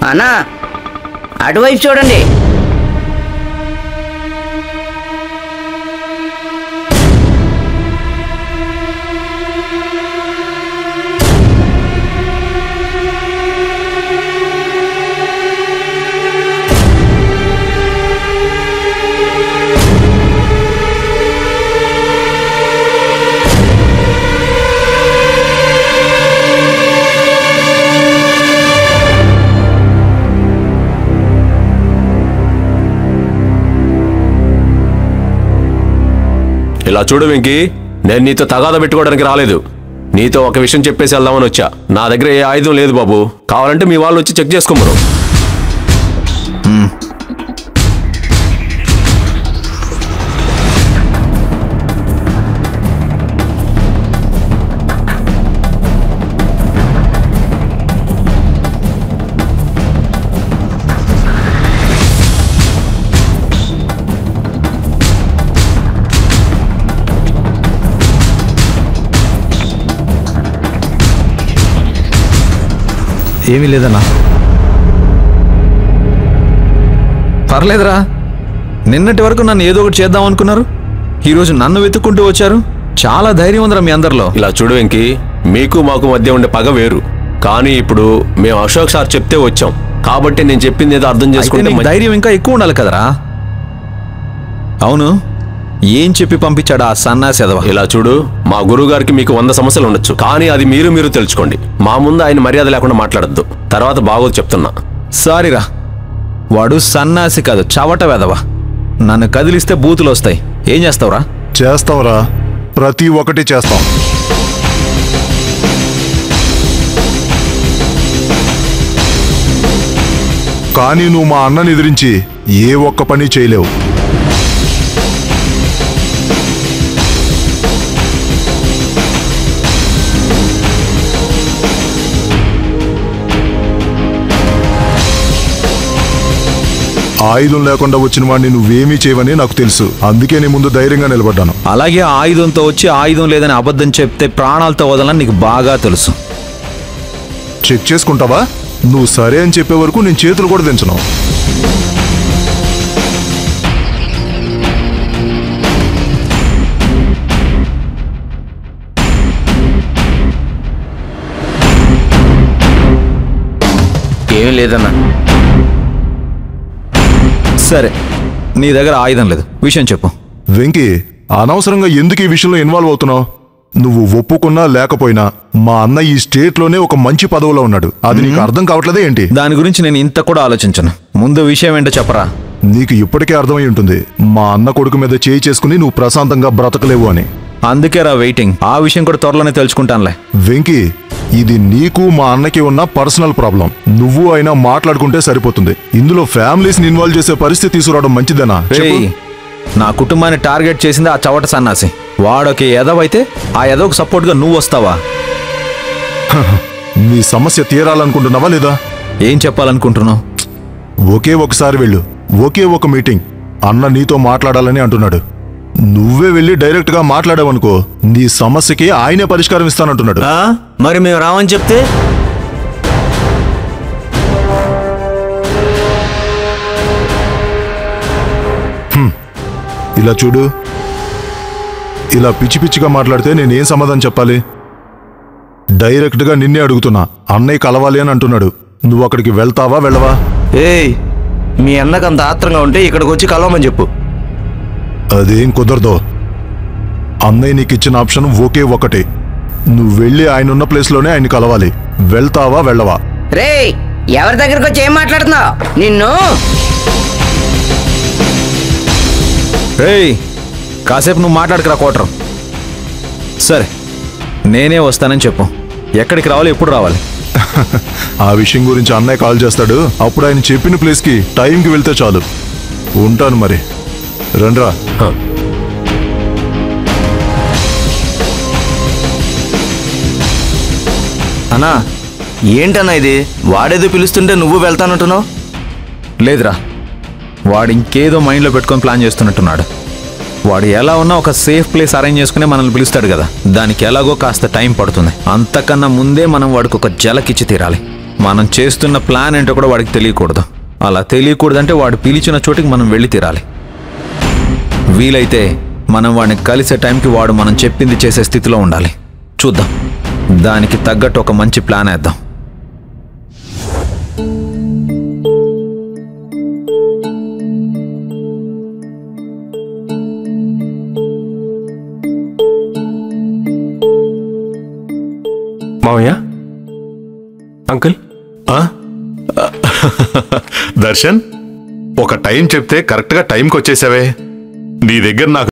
అన్నా అటువైపు చూడండి ఇలా చూడు వెంకీ నేను నీతో తగాద పెట్టుకోవడానికి రాలేదు నీతో ఒక విషయం చెప్పేసి వెళ్దామని వచ్చా నా దగ్గర ఏ ఆయుధం లేదు బాబు కావాలంటే మీ వాళ్ళు వచ్చి చెక్ చేసుకోమరు ఏమీ లేదన్నా పర్లేదురా నిన్నటి వరకు నన్ను ఏదో ఒకటి చేద్దాం అనుకున్నారు ఈరోజు నన్ను వెతుక్కుంటూ వచ్చారు చాలా ధైర్యం ఉందిరా మీ అందరిలో ఇలా చూడు వెంకీ మీకు మాకు మధ్య ఉండే పగ వేరు కానీ ఇప్పుడు మేము అశోక్ సార్ చెప్తే వచ్చాం కాబట్టి నేను చెప్పింది ఏదో అర్థం అయితే చేసుకుంటే నీకు మంచి- ధైర్యం ఇంకా ఎక్కువ ఉండాలి కదరా అవును ఏం చెప్పి పంపించాడు ఆ సన్నాసి ఎదవ ఇలా చూడు మా గురువు గారికి మీకు వంద సమస్యలు ఉండొచ్చు కానీ అది మీరు మీరు తెలుసుకోండి మా ముందు ఆయన మర్యాద లేకుండా మాట్లాడద్దు తర్వాత బాగోదు చెప్తున్నా సారీరా వాడు సన్నాసి కాదు చవట వెదవ నన్ను కదిలిస్తే బూతులు వస్తాయి ఏం చేస్తావురా చేస్తాంరా ప్రతి ఒక్కటి చేస్తాం కానీ నువ్వు మా అన్నని ఎదిరించి ఏ ఒక్క పని చేయలేవు ఆయుధం లేకుండా వచ్చిన వాడిని నువ్వేమీ చేయవని నాకు తెలుసు అందుకే నీ ముందు ధైర్యంగా నిలబడ్డాను అలాగే ఆయుధంతో వచ్చి ఆయుధం లేదని అబద్ధం చెప్తే ప్రాణాలతో వదలని నీకు బాగా తెలుసు చెక్ చేసుకుంటావా నువ్వు సరే అని చెప్పే వరకు నేను చేతులు కూడా దించను ఏమీ లేదన్నా సరే నీ దగ్గర ఆయుధం లేదు విషయం చెప్పు వెంకీ అనవసరంగా ఎందుకు ఈ విషయంలో ఇన్వాల్వ్ అవుతున్నావు నువ్వు ఒప్పుకున్నా లేకపోయినా మా అన్న ఈ స్టేట్ లోనే ఒక మంచి పదవిలో ఉన్నాడు అది నీకు అర్థం కావట్లేదే ఏంటి దాని గురించి నేను ఇంత కూడా ఆలోచించను ముందు విషయం ఏంటో చెప్పరా నీకు ఇప్పటికే అర్థమై ఉంటుంది మా అన్న కొడుకు మీద చేయి చేసుకుని నువ్వు ప్రశాంతంగా బ్రతకలేవు అని అందుకే రా వెయిటింగ్ ఆ విషయం కూడా త్వరలోనే తెలుసుకుంటానులే వెంకీ ఇది నీకు మా అన్నకి ఉన్న పర్సనల్ ప్రాబ్లం నువ్వు అయినా మాట్లాడుకుంటే సరిపోతుంది ఇందులో ఫ్యామిలీస్ ని ఇన్వాల్వ్ చేసే పరిస్థితి తీసుకురావడం మంచిదేనా చెప్పు. రేయ్, నా కుటుంబాన్ని టార్గెట్ చేసింది ఆ చవట సన్నాసి వాడొక ఎదవైతే ఆ ఎదవకు సపోర్ట్గా నువ్వు వస్తావా నీ సమస్య తీరాలనుకుంటున్నావా లేదా ఏం చెప్పాలనుకుంటున్నావు ఒకే ఒకసారి వెళ్ళు ఒకే ఒక మీటింగ్ అన్న నీతో మాట్లాడాలని అంటున్నాడు నువ్వే వెళ్ళి డైరెక్ట్ గా మాట్లాడావనుకో నీ సమస్యకి ఆయనే పరిష్కారం ఇస్తానంటున్నాడు ఆ? మరి మేము రామని చెప్తే ఇలా చూడు ఇలా పిచ్చి పిచ్చిగా మాట్లాడితే నేనేం సమాధానం చెప్పాలి డైరెక్ట్ గా నిన్నే అడుగుతున్నా అన్నయ్య కలవాలి అని అంటున్నాడు నువ్వు అక్కడికి వెళ్తావా వెళ్ళవా ఏయ్ మీ అన్నకు అంత ఆత్రంగా ఉంటే ఇక్కడికి వచ్చి కలవమని చెప్పు అదేం కుదరదు అన్నయ్య నీకు ఇచ్చిన ఆప్షన్ ఒకే ఒకటే నువ్వు వెళ్ళి ఆయన ఉన్న ప్లేస్లోనే ఆయన కలవాలి వెళ్తావా వెళ్ళవా రే ఎవరి దగ్గరకు వచ్చి ఏం మాట్లాడుతున్నావు నిన్ను రేయ్ కాసేపు నువ్వు మాట్లాడకరా కోటరు సరే నేనే వస్తానని చెప్పు ఎక్కడికి రావాలి ఎప్పుడు రావాలి ఆ విషయం గురించి అన్నయ్య కాల్ చేస్తాడు అప్పుడు ఆయన చెప్పిన ప్లేస్కి టైంకి వెళ్తే చాలు ఉంటాను మరి రండ్రా అన్నా ఏంటన్నా ఇది వాడేదో పిలుస్తుంటే నువ్వు వెళ్తానంటున్నావు లేదురా వాడు ఇంకేదో మైండ్లో పెట్టుకొని ప్లాన్ చేస్తున్నట్టున్నాడు వాడు ఎలా ఉన్నా ఒక సేఫ్ ప్లేస్ అరేంజ్ చేసుకుని మనల్ని పిలుస్తాడు కదా దానికి ఎలాగో కాస్త టైం పడుతుంది అంతకన్నా ముందే మనం వాడికి ఒక జలకిచ్చి తీరాలి మనం చేస్తున్న ప్లాన్ ఏంటో కూడా వాడికి తెలియకూడదు అలా తెలియకూడదంటే వాడు పిలిచిన చోటికి మనం వెళ్ళి తీరాలి వీలైతే మనం వాడిని కలిసే టైంకి వాడు మనం చెప్పింది చేసే స్థితిలో ఉండాలి చూద్దాం దానికి తగ్గట్టు ఒక మంచి ప్లాన్ వేద్దాం మావయ్య అంకుల్ ఆ? దర్శన్ ఒక టైం చెప్తే కరెక్ట్గా టైంకి వచ్చేసావే నీ దగ్గర నాకు